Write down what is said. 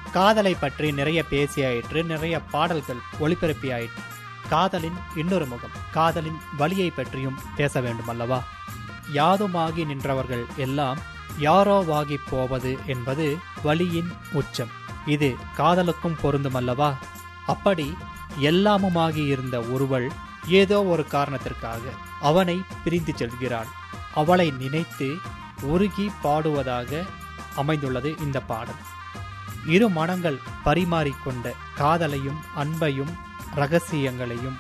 காதலை பற்றி நிறைய பேசியாயிற்று நிறைய பாடல்கள் ஒளிபரப்பியாயிற்று காதலின் இன்னொரு முகம் காதலின் வழியை பற்றியும் பேச வேண்டும் அல்லவா யாதுமாகி நின்றவர்கள் எல்லாம் யாரோவாகி போவது என்பது வழியின் உச்சம் இது காதலுக்கும் பொருந்தும் அல்லவா அப்படி எல்லாமுமாகி இருந்த ஒருவள் ஏதோ ஒரு காரணத்திற்காக அவனை பிரிந்து செல்கிறாள் அவளை நினைத்து உருகி பாடுவதாக அமைந்துள்ளது இந்த பாடல் இரு மனங்கள் பரிமாறிக்கொண்ட காதலையும் அன்பையும் ரகசியங்களையும்